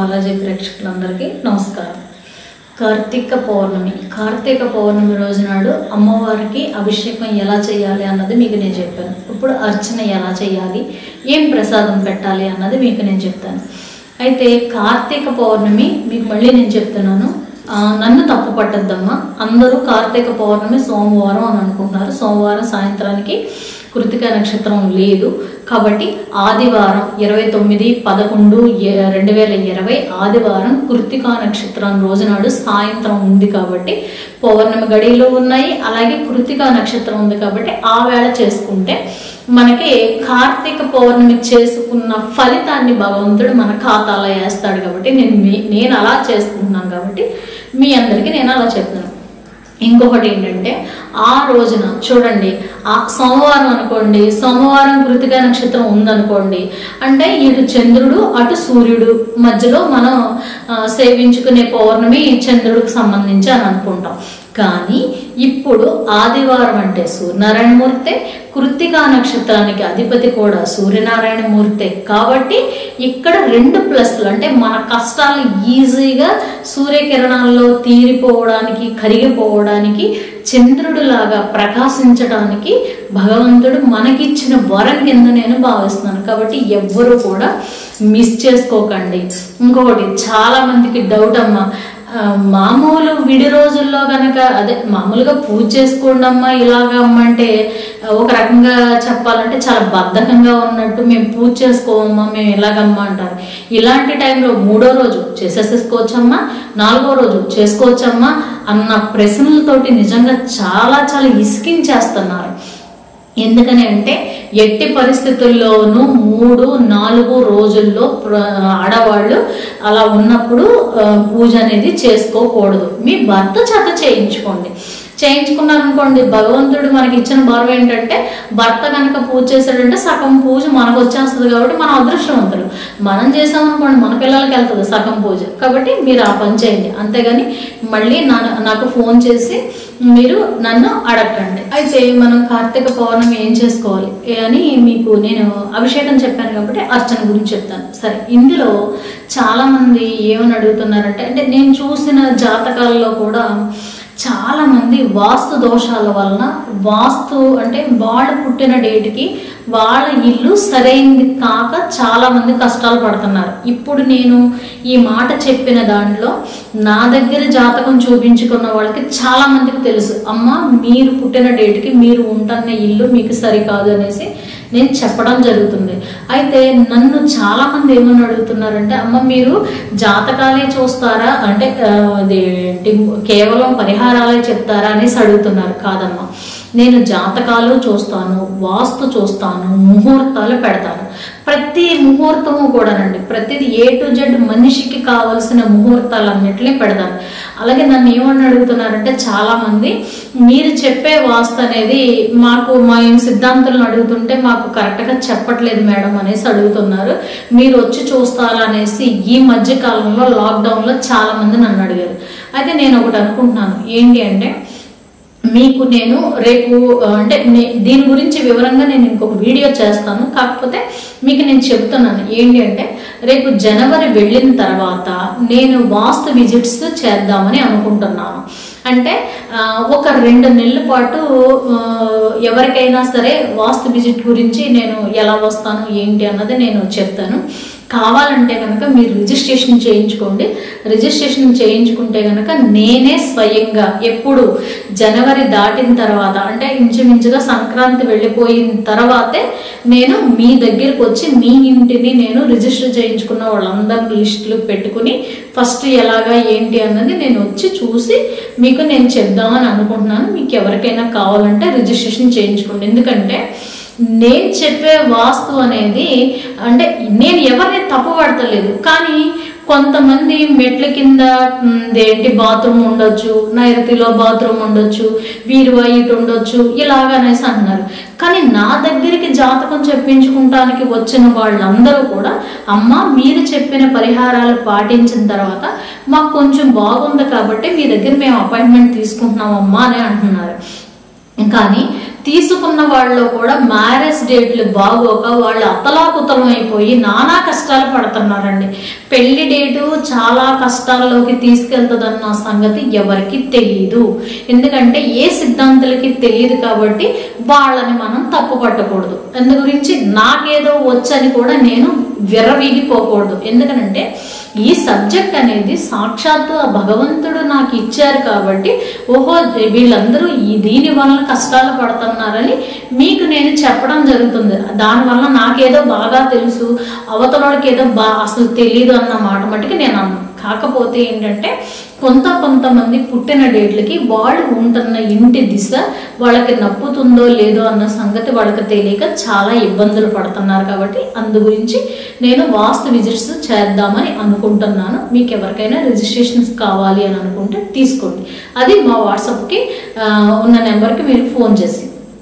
బాలాజీ ప్రేక్షకులందరికీ నమస్కారం కార్తీక పౌర్ణమి కార్తీక పౌర్ణమి రోజు నాడు అమ్మవారికి అభిషేకం ఎలా చేయాలి అన్నది మీకు నేను చెప్పాను ఇప్పుడు అర్చన ఎలా చేయాలి ఏం ప్రసాదం పెట్టాలి అన్నది మీకు నేను చెప్తాను అయితే కార్తీక పౌర్ణమి మీకు మళ్ళీ నేను చెప్తున్నాను ఆ, నన్ను తప్పు పట్టద్దమ్మా అందరూ కార్తీక పౌర్ణమి సోమవారం అని అనుకుంటున్నారు సోమవారం సాయంత్రానికి కృతిక నక్షత్రం లేదు కాబట్టి ఆదివారం ఇరవై తొమ్మిది పదకొండు ఎ- రెండు వేల ఇరవై ఆదివారం కృతికా నక్షత్రం రోజునాడు సాయంత్రం ఉంది కాబట్టి పౌర్ణమి గడియలు ఉన్నాయి అలాగే కృతికా నక్షత్రం ఉంది కాబట్టి ఆ వేళ చేసుకుంటే మనకి కార్తీక పౌర్ణమి చేసుకున్న ఫలితాన్ని భగవంతుడు మన ఖాతాలో వేస్తాడు కాబట్టి నేను మీ- నేను అలా చేసుకుంటున్నాను కాబట్టి మీ అందరికీ నేను అలా చెప్తున్నాను ఇంకొకటి ఏంటంటే ఆ రోజున చూడండి ఆ సోమవారం అనుకోండి సోమవారం కృతిక నక్షత్రం ఉందనుకోండి అంటే ఇటు చంద్రుడు అటు సూర్యుడు మధ్యలో మనం ఆ, సేవించుకునే పౌర్ణమి చంద్రుడికి సంబంధించి అని అనుకుంటాం కానీ ఇప్పుడు ఆదివారం అంటే సూర్యనారాయణమూర్తే కృత్తికా నక్షత్రానికి అధిపతి కూడా సూర్యనారాయణమూర్తే కాబట్టి ఇక్కడ రెండు ప్లస్లు అంటే మన కష్టాలు ఈజీగా సూర్యకిరణాల్లో తీరిపోవడానికి కరిగిపోవడానికి చంద్రుడిలాగా ప్రకాశించడానికి భగవంతుడు మనకిచ్చిన వరం కింద నేను భావిస్తున్నాను కాబట్టి ఎవ్వరూ కూడా మిస్ చేసుకోకండి ఇంకొకటి చాలా మందికి డౌట్ అమ్మా ఆ, మామూలు విడి రోజుల్లో గనక అదే మామూలుగా పూజ చేసుకోండి అమ్మా ఇలాగ అమ్మ అంటే ఆ, ఒక రకంగా చెప్పాలంటే చాలా బద్ధకంగా ఉన్నట్టు మేము పూజ చేసుకోవమ్మా మేము ఇలాగమ్మా అంటారు ఇలాంటి టైంలో మూడో రోజు చేసేసుకోవచ్చమ్మా నాలుగో రోజు చేసుకోవచ్చమ్మా అన్న ప్రశ్నలతోటి నిజంగా చాలా చాలా ఇసికించేస్తున్నారు ఎందుకని అంటే ఎట్టి పరిస్థితుల్లోనూ మూడు నాలుగు రోజుల్లో ప్ర- ఆడవాళ్ళు అలా ఉన్నప్పుడు ఆ, పూజ అనేది చేసుకోకూడదు మీ భర్త చేత చేయించుకోండి చేయించుకున్నారనుకోండి భగవంతుడు మనకి ఇచ్చిన బరువు ఏంటంటే భర్త కనుక పూజ చేశాడంటే సగం పూజ మనకు వచ్చేస్తుంది కాబట్టి మనం అదృష్టవంతులు మనం చేసామనుకోండి మన పిల్లలకి వెళ్తుంది సగం పూజ కాబట్టి మీరు ఆ పని చేయండి అంతేగాని మళ్ళీ నా నాకు ఫోన్ చేసి మీరు నన్ను అడగండి అయితే మనం కార్తీక పౌర్ణమి ఏం చేసుకోవాలి అని మీకు నేను అభిషేకం చెప్పాను కాబట్టి అర్చన గురించి చెప్తాను సరే ఇందులో చాలా మంది ఏమని అడుగుతున్నారంటే అంటే నేను చూసిన జాతకాలలో కూడా చాలా మంది వాస్తు దోషాల వలన వాస్తు అంటే వాళ్ళు పుట్టిన డేట్కి వాళ్ళ ఇల్లు సరైనది కాక చాలా మంది కష్టాలు పడుతున్నారు ఇప్పుడు నేను ఈ మాట చెప్పిన దాంట్లో నా దగ్గర జాతకం చూపించుకున్న వాళ్ళకి చాలా మందికి తెలుసు అమ్మ మీరు పుట్టిన డేట్కి మీరు ఉంటున్న ఇల్లు మీకు సరికాదు అనేసి నేను చెప్పడం జరుగుతుంది అయితే నన్ను చాలా మంది ఏమని అడుగుతున్నారంటే అమ్మ మీరు జాతకాలే చూస్తారా అంటే ఆ, అదేంటి కేవలం పరిహారాలే చెప్తారా అనేసి అడుగుతున్నారు కాదమ్మా నేను జాతకాలు చూస్తాను వాస్తు చూస్తాను ముహూర్తాలు పెడతాను ప్రతి ముహూర్తము కూడానండి ప్రతిది ఏ టు జెడ్ మనిషికి కావలసిన ముహూర్తాలన్నిటిని పెడతాను అలాగే నన్ను ఏమని అడుగుతున్నారంటే చాలా మంది మీరు చెప్పే వాస్తు అనేది మాకు మా ఏం సిద్ధాంతులను అడుగుతుంటే మాకు కరెక్ట్గా చెప్పట్లేదు మేడం అనేసి అడుగుతున్నారు మీరు వచ్చి చూస్తారా అనేసి ఈ మధ్య కాలంలో లాక్డౌన్లో చాలా మంది నన్ను అడిగారు అయితే నేను ఒకటి అనుకుంటున్నాను ఏంటి అంటే మీకు నేను రేపు ఆ, అంటే నే- దీని గురించి వివరంగా నేను ఇంకొక వీడియో చేస్తాను కాకపోతే మీకు నేను చెప్తున్నాను ఏంటి అంటే రేపు జనవరి వెళ్ళిన తర్వాత నేను వాస్తు విజిట్స్ చేద్దామని అనుకుంటున్నాను అంటే ఆ, ఒక రెండు నెలల పాటు ఆ, ఎవరికైనా సరే వాస్తు విజిట్ గురించి నేను ఎలా వస్తాను ఏంటి అన్నది నేను చెప్తాను కావాలంటే కనుక మీరు రిజిస్ట్రేషన్ చేయించుకోండి రిజిస్ట్రేషన్ చేయించుకుంటే కనుక నేనే స్వయంగా ఎప్పుడు జనవరి దాటిన తర్వాత అంటే ఇంచుమించుగా సంక్రాంతి వెళ్ళిపోయిన తర్వాతే నేను మీ దగ్గరికి వచ్చి మీ ఇంటిని నేను రిజిస్టర్ చేయించుకున్న వాళ్ళందరి లిస్టులు పెట్టుకుని ఫస్ట్ ఎలాగా ఏంటి అన్నది నేను వచ్చి చూసి మీకు నేను చెప్దామని అనుకుంటున్నాను మీకు ఎవరికైనా కావాలంటే రిజిస్ట్రేషన్ చేయించుకోండి ఎందుకంటే నేను చెప్పే వాస్తు అనేది అంటే నేను ఎవరిని తప్పు పడతలేదు కానీ కొంతమంది మెట్ల కింద మ్, ఏంటి బాత్రూమ్ ఉండొచ్చు నైరుతిలో బాత్రూమ్ ఉండొచ్చు వీరువా ఇటు ఉండొచ్చు ఇలాగ అనేసి అంటున్నారు కానీ నా దగ్గరికి జాతకం చెప్పించుకుంటానికి వచ్చిన వాళ్ళందరూ కూడా అమ్మ మీరు చెప్పిన పరిహారాలు పాటించిన తర్వాత మాకు కొంచెం బాగుంది కాబట్టి మీ దగ్గర మేము అపాయింట్మెంట్ తీసుకుంటున్నాం అమ్మా అని అంటున్నారు కానీ తీసుకున్న వాళ్ళలో కూడా మ్యారేజ్ డేట్లు బాగోక వాళ్ళు అతలాకుతలం అయిపోయి నానా కష్టాలు పడుతున్నారండి పెళ్లి డేటు చాలా కష్టాల్లోకి తీసుకెళ్తుందన్న సంగతి ఎవరికి తెలియదు ఎందుకంటే ఏ సిద్ధాంతులకి తెలియదు కాబట్టి వాళ్ళని మనం తప్పు పట్టకూడదు అందు గురించి నాకేదో వచ్చని కూడా నేను విర్రవీగిపోకూడదు ఎందుకనంటే ఈ సబ్జెక్ట్ అనేది సాక్షాత్తు ఆ భగవంతుడు నాకు ఇచ్చారు కాబట్టి ఓహో వీళ్ళందరూ ఈ దీని వల్ల కష్టాలు పడుతున్నారని మీకు నేను చెప్పడం జరుగుతుంది దానివల్ల నాకేదో బాగా తెలుసు అవతలకి ఏదో బా అసలు తెలియదు అన్న మాట మటుకు నేను అన్నాను కాకపోతే ఏంటంటే కొంత కొంతమంది పుట్టిన డేట్లకి వాళ్ళు ఉంటున్న ఇంటి దిశ వాళ్ళకి నప్పుతుందో లేదో అన్న సంగతి వాళ్ళకి తెలియక చాలా ఇబ్బందులు పడుతున్నారు కాబట్టి అందు గురించి నేను వాస్తు విజిట్స్ చేద్దామని అనుకుంటున్నాను మీకు ఎవరికైనా రిజిస్ట్రేషన్స్ కావాలి అని అనుకుంటే తీసుకోండి అది మా వాట్సాప్కి ఆ, ఉన్న నెంబర్కి మీరు ఫోన్ చేసి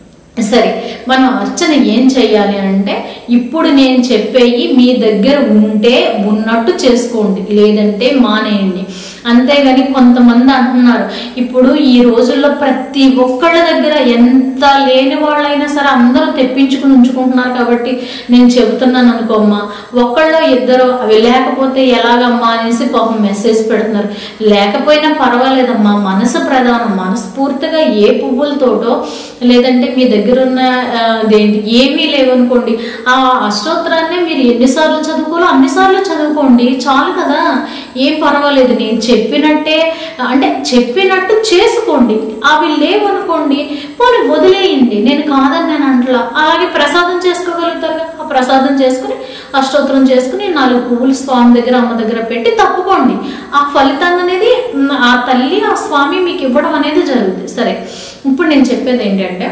సరే మనం అర్చన ఏం చెయ్యాలి అంటే ఇప్పుడు నేను చెప్పేవి మీ దగ్గర ఉంటే ఉన్నట్టు చేసుకోండి లేదంటే మానేయండి అంతేగాని కొంతమంది అంటున్నారు ఇప్పుడు ఈ రోజుల్లో ప్రతి ఒక్కళ్ళ దగ్గర ఎంత లేని వాళ్ళైనా సరే అందరూ తెప్పించుకుని ఉంచుకుంటున్నారు కాబట్టి నేను చెబుతున్నాను అనుకోమ్మా ఒక్కళ్ళో ఇద్దరు అవి లేకపోతే ఎలాగమ్మా అనేసి పాపం మెసేజ్ పెడుతున్నారు లేకపోయినా పర్వాలేదమ్మా మనసు ప్రధానం మనస్ఫూర్తిగా ఏ పువ్వులతోటో లేదంటే మీ దగ్గర ఉన్న ఆ, అదేంటి ఏమీ లేవనుకోండి ఆ అష్టోత్తరాన్ని మీరు ఎన్నిసార్లు చదువుకోవాలో అన్నిసార్లు చదువుకోండి చాలు కదా ఏం పర్వాలేదు నేను చెప్పినట్టే అంటే చెప్పినట్టు చేసుకోండి అవి లేవనుకోండి పోనీ వదిలేయండి నేను కాదని నేను అంటలా అలాగే ప్రసాదం చేసుకోగలుగుతారు కదా ఆ ప్రసాదం చేసుకుని అష్టోత్తరం చేసుకుని నాలుగు పువ్వులు స్వామి దగ్గర అమ్మ దగ్గర పెట్టి తప్పుకోండి ఆ ఫలితాన్ని అనేది మ్, ఆ తల్లి ఆ స్వామి మీకు ఇవ్వడం అనేది జరుగుతుంది సరే ఇప్పుడు నేను చెప్పేది ఏంటంటే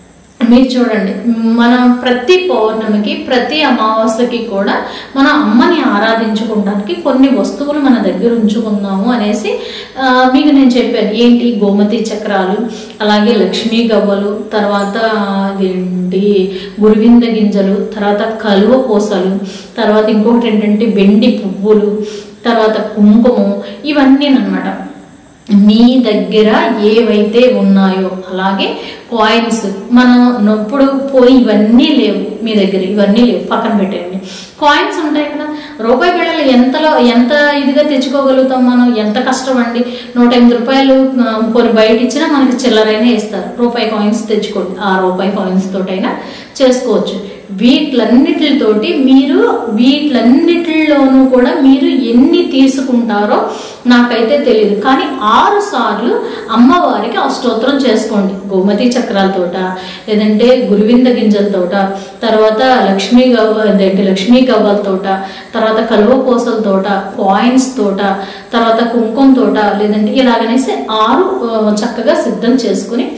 మీరు చూడండి మనం ప్రతి పౌర్ణమికి ప్రతి అమావాస్యకి కూడా మన అమ్మని ఆరాధించుకోవడానికి కొన్ని వస్తువులు మన దగ్గర ఉంచుకుందాము అనేసి ఆ, మీకు నేను చెప్పాను ఏంటి గోమతి చక్రాలు అలాగే లక్ష్మీ గవ్వలు తర్వాత అదేంటి గురువింద గింజలు తర్వాత కలువ పూసలు తర్వాత ఇంకొకటి ఏంటంటే వెండి పువ్వులు తర్వాత కుంకుమ ఇవన్నీ అన్నమాట మీ దగ్గర ఏవైతే ఉన్నాయో అలాగే కాయిన్స్ మనం నొప్పుడు పోయి ఇవన్నీ లేవు మీ దగ్గర ఇవన్నీ లేవు పక్కన పెట్టండి కాయిన్స్ ఉంటాయి కదా రూపాయి బిళ్ళలు ఎంతలో ఎంత ఇదిగా తెచ్చుకోగలుగుతాం మనం ఎంత కష్టం అండి నూట ఎనిమిది రూపాయలు ఆ, పోనీ బయట ఇచ్చినా మనకి చిల్లరైనా ఇస్తారు రూపాయి కాయిన్స్ తెచ్చుకోండి ఆ రూపాయి కాయిన్స్ తోటైనా చేసుకోవచ్చు వీటిలన్నిటితోటి మీరు వీటిలన్నిటిలోనూ కూడా మీరు ఎన్ని తీసుకుంటారో నాకైతే తెలియదు కానీ ఆరు సార్లు అమ్మవారికి అష్టోత్తరం చేసుకోండి గోమతి చక్రాలతోట లేదంటే గురువింద గింజలతోట తర్వాత లక్ష్మీ గవ్వ అదేంటి లక్ష్మీ గవ్వలతోట తర్వాత కలువ పూసలతోట కాయిన్స్ తోట తర్వాత కుంకుమ తోట లేదంటే ఇలాగనేసి ఆరు ఆ, చక్కగా సిద్ధం చేసుకుని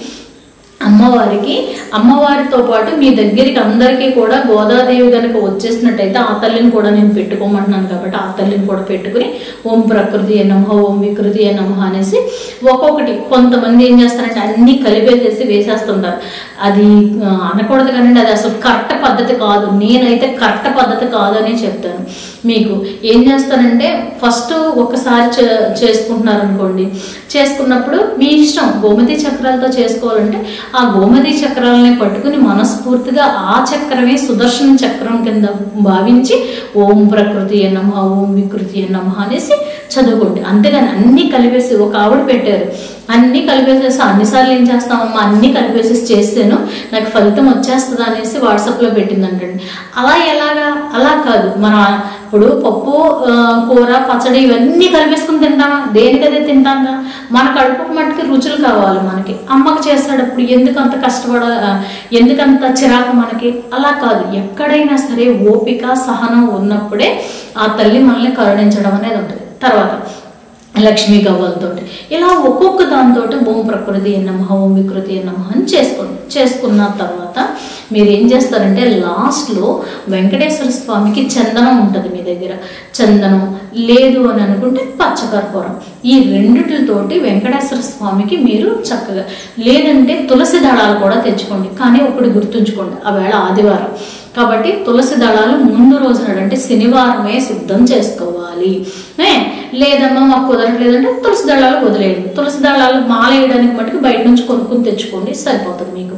అమ్మవారికి అమ్మవారితో పాటు మీ దగ్గరికి అందరికీ కూడా గోదాదేవి కనుక వచ్చేసినట్టయితే ఆ తల్లిని కూడా నేను పెట్టుకోమంటున్నాను కాబట్టి ఆ తల్లిని కూడా పెట్టుకుని ఓం ప్రకృతి నమః ఓం వికృతి నమః అనేసి ఒక్కొక్కటి కొంతమంది ఏం చేస్తారంటే అన్ని కలిపేసేసి వేసేస్తుంటారు అది ఆ, అనకూడదు కానీ అది అసలు కరెక్ట్ పద్ధతి కాదు నేనైతే కరెక్ట్ పద్ధతి కాదు అనే చెప్తాను మీకు ఏం చేస్తానంటే ఫస్ట్ ఒకసారి చే- చేసుకుంటున్నారు అనుకోండి చేసుకున్నప్పుడు మీ ఇష్టం గోమతి చక్రాలతో చేసుకోవాలంటే ఆ గోమతి చక్రాలని పట్టుకుని మనస్ఫూర్తిగా ఆ చక్రమే సుదర్శన చక్రం కింద భావించి ఓం ప్రకృతి నమ ఓం వికృతి నమ అనేసి చదువుకోండి అంతేగాని అన్ని కలిపేసి ఒక ఆవిడ పెట్టారు అన్ని కలిపేసేసి అన్నిసార్లు ఏం చేస్తామమ్మా అన్ని కలిపేసేసి చేస్తాను నాకు ఫలితం వచ్చేస్తుంది అనేసి వాట్సాప్లో పెట్టిందంటండి అలా ఎలాగా అలా కాదు మన ఇప్పుడు పప్పు ఆ, కూర పచ్చడి ఇవన్నీ కలిపేసుకుని తింటామా దేనికదే తింటాంగా మన కడుపుకు మట్టుకి రుచులు కావాలి మనకి అమ్మకి చేసేటప్పుడు ఎందుకు అంత కష్టపడ ఆ, ఎందుకంత చిరాకు మనకి అలా కాదు ఎక్కడైనా సరే ఓపిక సహనం ఉన్నప్పుడే ఆ తల్లి మనల్ని కరుణించడం అనేది ఉంటుంది తర్వాత లక్ష్మీ గవ్వలతోటి ఇలా ఒక్కొక్క దాంతో ఓం ప్రకృతి నమ ఓం వికృతి నమ అని చేసుకోండి చేసుకున్న తర్వాత మీరు ఏం చేస్తారంటే లాస్ట్లో వెంకటేశ్వర స్వామికి చందనం ఉంటుంది మీ దగ్గర చందనం లేదు అని అనుకుంటే పచ్చకర్పూరం ఈ రెండిటితోటి వెంకటేశ్వర స్వామికి మీరు చక్కగా లేదంటే తులసి దళాలు కూడా తెచ్చుకోండి కానీ ఒకటి గుర్తుంచుకోండి ఆ వేళ ఆదివారం కాబట్టి తులసి దళాలు ముందు రోజు నాడు అంటే శనివారమే సిద్ధం చేసుకోవాలి ఏ, లేదమ్మా మాకు కుదరట్లేదంటే తులసి దళాలు వదిలేయండి తులసి దళాలు మాల వేయడానికి మటుకు బయట నుంచి కొనుక్కుని తెచ్చుకోండి సరిపోతుంది మీకు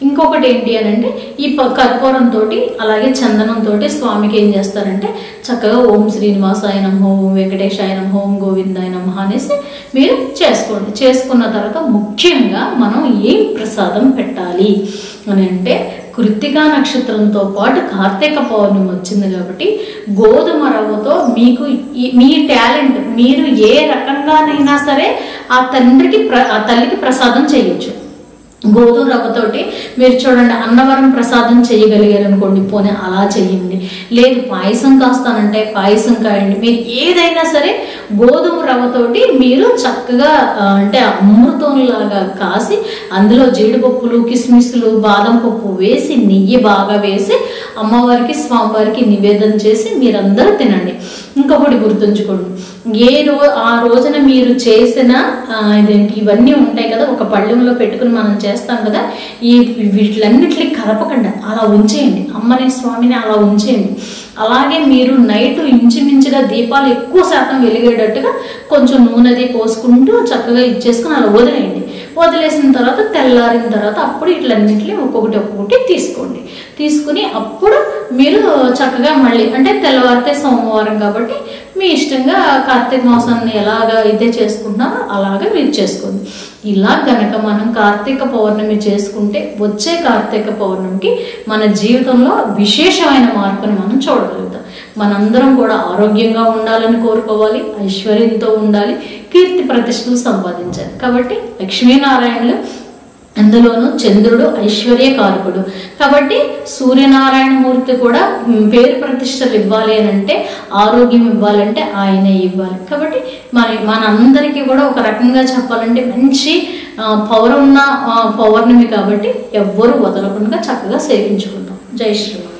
ఇంకొకటి ఏంటి అని అంటే ఈ ప- కర్పూరంతో అలాగే చందనంతో స్వామికి ఏం చేస్తారంటే చక్కగా ఓం శ్రీనివాసాయ నమః ఓం వెంకటేశాయ నమః ఓం గోవిందాయ నమః అనేసి మీరు చేసుకోండి చేసుకున్న తర్వాత ముఖ్యంగా మనం ఏం ప్రసాదం పెట్టాలి అని అంటే కృత్తికా నక్షత్రంతో పాటు కార్తీక పౌర్ణమి వచ్చింది కాబట్టి గోధుమ రవ్వతో మీకు ఈ- మీ టాలెంట్ మీరు ఏ రకంగానైనా సరే ఆ తండ్రికి ప్ర ఆ తల్లికి ప్రసాదం చేయొచ్చు గోధుమ రవ్వతోటి మీరు చూడండి అన్నవరం ప్రసాదం చేయగలిగారు అనుకోండి పోనీ అలా చేయండి లేదు పాయసం కాస్తానంటే పాయసం కాయండి మీరు ఏదైనా సరే గోధుమ రవ్వతోటి మీరు చక్కగా ఆ, అంటే అమృతంలాగా కాసి అందులో జీడిపప్పులు కిస్మిస్లు బాదం పప్పు వేసి నెయ్యి బాగా వేసి అమ్మవారికి స్వామివారికి నివేదన చేసి మీరందరూ తినండి ఇంకొకటి గుర్తుంచుకోండి ఏ రో ఆ రోజున మీరు చేసిన ఆ, ఇదేంటి ఇవన్నీ ఉంటాయి కదా ఒక పళ్ళెంలో పెట్టుకుని మనం చేస్తాం కదా ఈ వీటిలన్నిటిని కలపకుండా అలా ఉంచేయండి అమ్మని స్వామిని అలా ఉంచేయండి అలాగే మీరు నైట్ ఇంచుమించుగా దీపాలు ఎక్కువ శాతం వెలిగేటట్టుగా కొంచెం నూనెది పోసుకుంటూ చక్కగా ఇచ్చేసుకుని అలా వదిలేయండి వదిలేసిన తర్వాత తెల్లారిన తర్వాత అప్పుడు ఇట్లన్నింటినీ ఒక్కొక్కటి ఒక్కొక్కటి తీసుకోండి తీసుకుని అప్పుడు మీరు చక్కగా మళ్ళీ అంటే తెల్లవారితే సోమవారం కాబట్టి మీ ఇష్టంగా కార్తీక మాసాన్ని ఎలాగ అయితే చేసుకుంటున్నారో అలాగే మీరు చేసుకోండి ఇలా గనక మనం కార్తీక పౌర్ణమి చేసుకుంటే వచ్చే కార్తీక పౌర్ణమికి మన జీవితంలో విశేషమైన మార్పుని మనం చూడగలుగుతాం మనందరం కూడా ఆరోగ్యంగా ఉండాలని కోరుకోవాలి ఐశ్వర్యంతో ఉండాలి కీర్తి ప్రతిష్టలు సంపాదించాలి కాబట్టి లక్ష్మీనారాయణులు అందులోనూ చంద్రుడు ఐశ్వర్యకారకుడు కాబట్టి సూర్యనారాయణ మూర్తి కూడా మ్, పేరు ప్రతిష్టలు ఇవ్వాలి అని అంటే ఆరోగ్యం ఇవ్వాలంటే ఆయనే ఇవ్వాలి కాబట్టి మరి మనందరికీ కూడా ఒక రకంగా చెప్పాలంటే మంచి ఆ, పౌరున్న ఆ, పౌర్ణమి కాబట్టి ఎవ్వరూ వదలకుండా చక్కగా సేవించుకుంటాం జై శ్రీరామ్